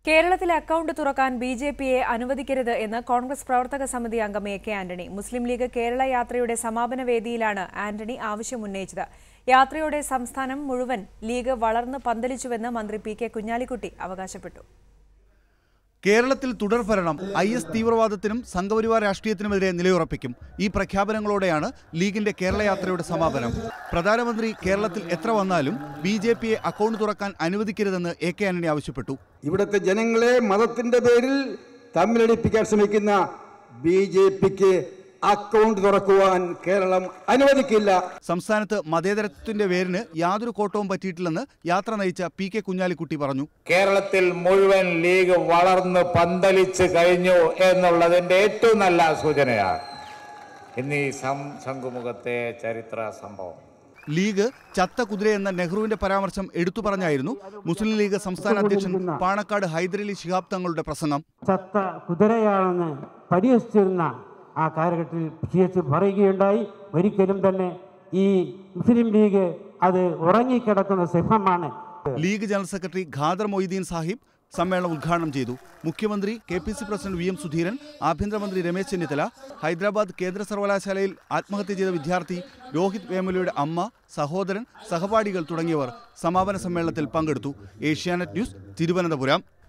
കേരളത്തിലെ അക്കൗണ്ട് തുറക്കാൻ B J പിയെ അനുവദിക്കരുത് എന്ന് കോൺഗ്രസ് പ്രവർത്തക സമിതി അംഗം എ കെ ആന്റണി മുസ്ലിം ലീഗ് കേരള യാത്രയുടെ സമാപന വേദിയിലാണ് ആന്റണി ആവശ്യമുന്നയിച്ചത് യാത്രയോടെ സംസ്ഥാനം മുഴുവൻ ലീഗ് വളർന്ന് പന്തലിച്ചുവെന്ന് മന്ത്രി പി കെ കുഞ്ഞാലിക്കുട്ടി അവകാശപ്പെട്ടു കേരളത്തിൽ തുടർ ഭരണം ഐ എസ് തീവ്രവാദത്തിനും സംഘപരിവാർ രാഷ്ട്രീയത്തിനുമെതിരെ നിലയുറപ്പിക്കും ഈ പ്രഖ്യാപനങ്ങളോടെയാണ് ലീഗിന്റെ കേരള യാത്രയുടെ സമാപനം പ്രധാനമന്ത്രി കേരളത്തിൽ എത്ര വന്നാലും ബി ജെ പിയെ അക്കൗണ്ട് തുറക്കാൻ അനുവദിക്കരുതെന്ന് എ കെ ആന്റണി ആവശ്യപ്പെട്ടു ഇവിടുത്തെ ജനങ്ങളെ മതത്തിന്റെ പേരിൽ തമ്മിലടിപ്പിക്കാൻ ശ്രമിക്കുന്ന ബി ജെ പിക്ക് അക്കൗണ്ട് തുറക്കുവാൻ കേരളം അനുവദിക്കില്ല സംസ്ഥാനത്ത് മതേതരത്വത്തിന്റെ പേരിന് യാതൊരു കോട്ടവും പറ്റിയിട്ടില്ലെന്ന് യാത്ര നയിച്ച പി കെ കുഞ്ഞാലിക്കുട്ടി പറഞ്ഞു കേരളത്തിൽ മുഴുവൻ ലീഗ് വളർന്ന് പന്തലിച്ച് കഴിഞ്ഞു എന്നുള്ളതിന്റെ ഏറ്റവും നല്ല സൂചനയാണ് ഇന്ന് ഈ സം ശംഖുമുഖത്തെ ചരിത്ര സംഭവം ലീഗ് ചത്ത കുതിര എന്ന നെഹ്റുവിന്റെ പരാമർശം എടുത്തു പറഞ്ഞായിരുന്നു മുസ്ലിം ലീഗ് സംസ്ഥാന അധ്യക്ഷൻ പാണക്കാട് ഹൈദരലി ശിഹാബ് തങ്ങളുടെ പ്രസംഗം ചത്ത കുതിരയാണെന്ന് പരിഹസിച്ചിരുന്ന ആ കാലഘട്ടത്തിൽ സി എച്ച് പറയുകയുണ്ടായി ഒരിക്കലും തന്നെ ഈ മുസ്ലിം ലീഗ് അത് ഉറങ്ങിക്കിടക്കുന്ന സിംഹമാണ് ലീഗ് ജനറൽ സെക്രട്ടറി ഖാദർ മൊയ്തീൻ സാഹിബ് സമ്മേളനം ഉദ്ഘാടനം ചെയ്തു മുഖ്യമന്ത്രി K P C president V M Sudheeran ആഭ്യന്തരമന്ത്രി രമേശ് ചെന്നിത്തല ഹൈദരാബാദ് കേന്ദ്ര സർവകലാശാലയിൽ ആത്മഹത്യ ചെയ്ത വിദ്യാർത്ഥി രോഹിത് വേമുലയുടെ അമ്മ സഹോദരൻ സഹപാഠികൾ തുടങ്ങിയവർ സമാപന സമ്മേളനത്തിൽ പങ്കെടുത്തു ഏഷ്യാനെറ്റ് ന്യൂസ് തിരുവനന്തപുരം